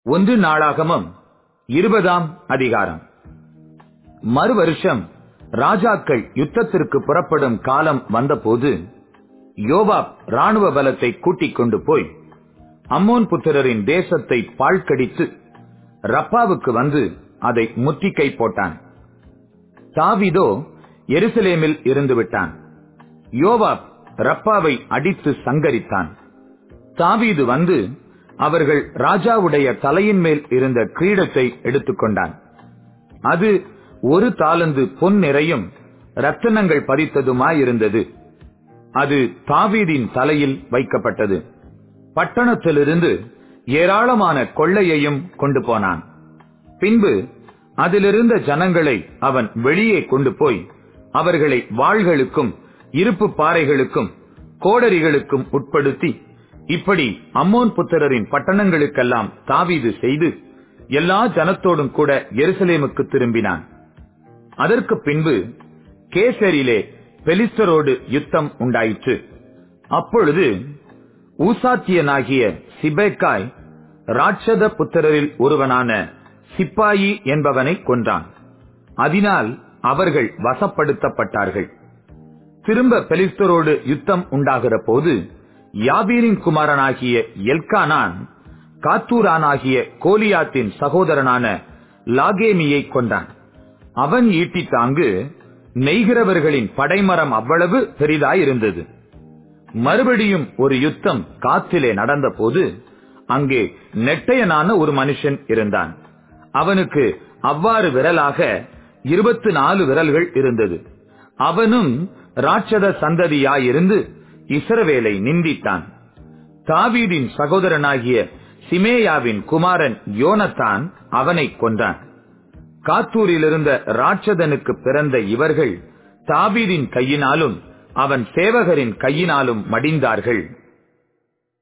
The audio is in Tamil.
ஒன்று நாளாகமம் இருபதாம் அதிகாரம் மறு வருஷம் ராஜாக்கள் யுத்தத்திற்கு புறப்படும் காலம் வந்தபோது யோவாப் ராணுவ பலத்தை கூட்டிக் கொண்டு போய் அம்மோன் புத்திரரின் தேசத்தை பாழ்கடித்து ரப்பாவுக்கு வந்து அதை முற்றிக்கை போட்டான் தாவிதோ எருசலேமில் இருந்து விட்டான் யோவாப் ரப்பாவை அடித்து சங்கரித்தான் தாவீது வந்து அவர்கள் ராஜாவுடைய தலையின் மேல் இருந்த கிரீடத்தை எடுத்துக்கொண்டான் அது ஒரு தாளந்து பொன் நிறையும் ரத்தினங்கள் பதித்ததுமாயிருந்தது அது தாவீதின் தலையில் வைக்கப்பட்டது பட்டணத்திலிருந்து ஏராளமான கொள்ளையையும் கொண்டு போனான் பின்பு அதிலிருந்த ஜனங்களை அவன் வெளியே கொண்டு போய் அவர்களை வாள்களுக்கும் இருப்பு பாறைகளுக்கும் கோடரிகளுக்கும் உட்படுத்தி இப்படி அம்மோன் புத்திரரின் பட்டணங்களுக்கெல்லாம் தாவீது செய்து எல்லா ஜனத்தோடும் கூட எருசலேமுக்கு திரும்பினான் அதற்கு பின்பு கேசரிலே பெலிஸ்தரோடு யுத்தம் உண்டாயிற்று அப்பொழுது ஊசாத்தியனாகிய சிபேக்காய் ராட்சத புத்திரரில் ஒருவனான சிப்பாயி என்பவனை கொன்றான் அதனால் அவர்கள் வசப்படுத்தப்பட்டார்கள் திரும்ப பெலிஸ்தரோடு யுத்தம் உண்டாகிற போது யாபீரின் குமாரனாகிய எல்கானான் காத்தூரானாகிய கோலியாத்தின் சகோதரனான லாகேமியை கொண்டான் அவன் ஈட்டி தாங்கு நெய்கிறவர்களின் படைமரம் அவ்வளவு பெரிதாயிருந்தது மறுபடியும் ஒரு யுத்தம் காத்திலே நடந்த போது அங்கே நெட்டையனான ஒரு மனுஷன் இருந்தான் அவனுக்கு அவ்வாறு விரலாக இருபத்தி நாலு விரல்கள் இருந்தது அவனும் ராட்சத சந்ததியாயிருந்து இஸ்ரவேலை நிந்தித்தான் தாவீதின் சகோதரனாகிய சிமேயாவின் குமாரன் யோனத்தான் அவனை கொன்றான் காத்தூரில் இருந்த ராட்சதனுக்கு பிறந்த இவர்கள் தாவீதின் கையினாலும் அவன் சேவகரின் கையினாலும் மடிந்தார்கள்